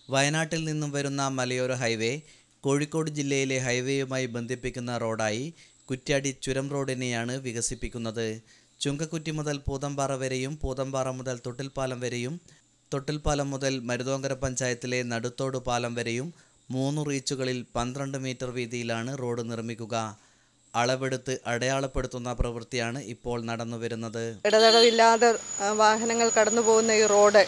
വയനാട്ടിൽ നിന്നും വരുന്ന മലയോര ഹൈവേ കോഴിക്കോട് ജില്ലയിലെ ഹൈവേയുമായി ബന്ധിപ്പിക്കുന്ന റോഡായി കുറ്റ്യാടി ചുരം റോഡിനെയാണ് വികസിപ്പിക്കുന്നത് ചുങ്കക്കുറ്റി മുതൽ പൂതമ്പാറ വരെയും പൂതമ്പാറ മുതൽ തൊട്ടിൽപ്പാലം വരെയും തൊട്ടിൽപ്പാലം മുതൽ മരുതോങ്കര പഞ്ചായത്തിലെ നടുത്തോട് പാലം വരെയും മൂന്ന് റീച്ചുകളിൽ പന്ത്രണ്ട് മീറ്റർ വീതിയിലാണ് റോഡ് നിർമ്മിക്കുക അളവെടുത്ത് അടയാളപ്പെടുത്തുന്ന പ്രവൃത്തിയാണ് ഇപ്പോൾ നടന്നുവരുന്നത് ഇടതടവില്ലാതെ ആ, വാഹനങ്ങൾ കടന്നു പോകുന്ന ഈ റോഡ്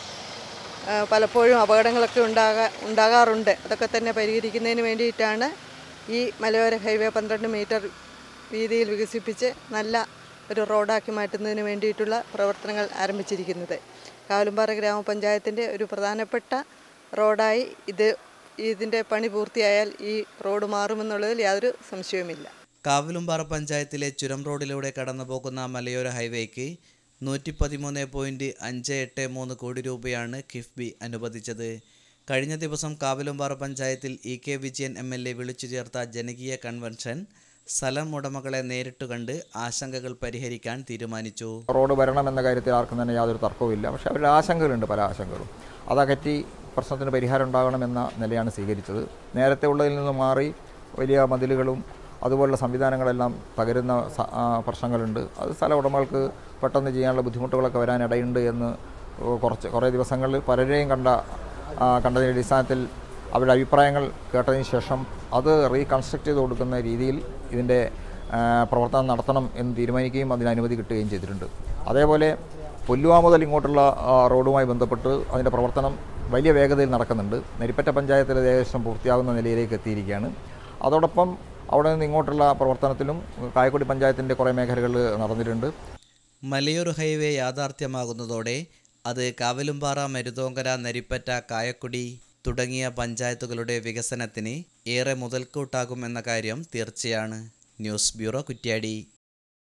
ആ, പലപ്പോഴും അപകടങ്ങളൊക്കെ ഉണ്ടാകാ ഉണ്ടാകാറുണ്ട് അതൊക്കെ തന്നെ പരിഹരിക്കുന്നതിന് വേണ്ടിയിട്ടാണ് ഈ മലയോര ഹൈവേ പന്ത്രണ്ട് മീറ്റർ വീതിയിൽ വികസിപ്പിച്ച് നല്ല ഒരു റോഡാക്കി മാറ്റുന്നതിന് വേണ്ടിയിട്ടുള്ള പ്രവർത്തനങ്ങൾ ആരംഭിച്ചിരിക്കുന്നത് കാവലുംപാറ ഗ്രാമപഞ്ചായത്തിൻ്റെ ഒരു പ്രധാനപ്പെട്ട റോഡായി ഇത് ഇതിൻ്റെ പണി പൂർത്തിയായാൽ ഈ റോഡ് മാറുമെന്നുള്ളതിൽ യാതൊരു സംശയവുമില്ല കാവിലുംപാറ പഞ്ചായത്തിലെ ചുരം റോഡിലൂടെ കടന്നുപോകുന്ന മലയോര ഹൈവേക്ക് നൂറ്റി പതിമൂന്ന് പോയിൻറ്റ് അഞ്ച് എട്ട് മൂന്ന് കോടി രൂപയാണ് കിഫ്ബി അനുവദിച്ചത് കഴിഞ്ഞ ദിവസം കാവിലുംപാറ പഞ്ചായത്തിൽ E K Vijayan M L A വിളിച്ചു ചേർത്ത ജനകീയ കൺവെൻഷൻ സ്ഥലം ഉടമകളെ നേരിട്ട് കണ്ട് ആശങ്കകൾ പരിഹരിക്കാൻ തീരുമാനിച്ചു റോഡ് വരണം എന്ന കാര്യത്തിൽ ആർക്കും തന്നെ യാതൊരു തർക്കവുമില്ല പക്ഷേ അവരുടെ ആശങ്കകളുണ്ട് പല ആശങ്കകളും അതകറ്റി പ്രശ്നത്തിന് പരിഹാരം ഉണ്ടാകണമെന്ന നിലയാണ് സ്വീകരിച്ചത് നേരത്തെ ഉള്ളതിൽ നിന്ന് മാറി വലിയ മതിലുകളും അതുപോലുള്ള സംവിധാനങ്ങളെല്ലാം തകരുന്ന സ- ആ, പ്രശ്നങ്ങളുണ്ട് അത് സ്ഥല ഉടമകൾക്ക് പെട്ടെന്ന് ചെയ്യാനുള്ള ബുദ്ധിമുട്ടുകളൊക്കെ വരാനിടയുണ്ട് എന്ന് കുറച്ച് കുറേ ദിവസങ്ങളിൽ പലരെയും കണ്ട ആ, കണ്ടതിൻ്റെ അടിസ്ഥാനത്തിൽ അവരുടെ അഭിപ്രായങ്ങൾ കേട്ടതിന് ശേഷം അത് റീകൺസ്ട്രക്ട് ചെയ്ത് കൊടുക്കുന്ന രീതിയിൽ ഇതിൻ്റെ ആ, പ്രവർത്തനം നടത്തണം എന്ന് തീരുമാനിക്കുകയും അതിന് അനുമതി കിട്ടുകയും ചെയ്തിട്ടുണ്ട് അതേപോലെ പുല്ലുവ മുതൽ ഇങ്ങോട്ടുള്ള ആ, റോഡുമായി ബന്ധപ്പെട്ട് അതിൻ്റെ പ്രവർത്തനം വലിയ വേഗതയിൽ നടക്കുന്നുണ്ട് നെരിപ്പറ്റ പഞ്ചായത്തിൽ ഇത് ഏകദേശം പൂർത്തിയാകുന്ന നിലയിലേക്ക് എത്തിയിരിക്കുകയാണ് അതോടൊപ്പം അവിടെ നിന്ന് ഇങ്ങോട്ടുള്ള പ്രവർത്തനത്തിലും കായക്കൊടി പഞ്ചായത്തിൻ്റെ കുറേ മേഖലകൾ നടന്നിട്ടുണ്ട് മലയോര ഹൈവേ യാഥാർത്ഥ്യമാകുന്നതോടെ അത് കാവിലുംപാറ മരുതോങ്കര നരിപ്പറ്റ കായക്കുടി തുടങ്ങിയ പഞ്ചായത്തുകളുടെ വികസനത്തിന് ഏറെ മുതൽക്കൂട്ടാകുമെന്ന കാര്യം തീർച്ചയാണ് ന്യൂസ് ബ്യൂറോ കുറ്റ്യാടി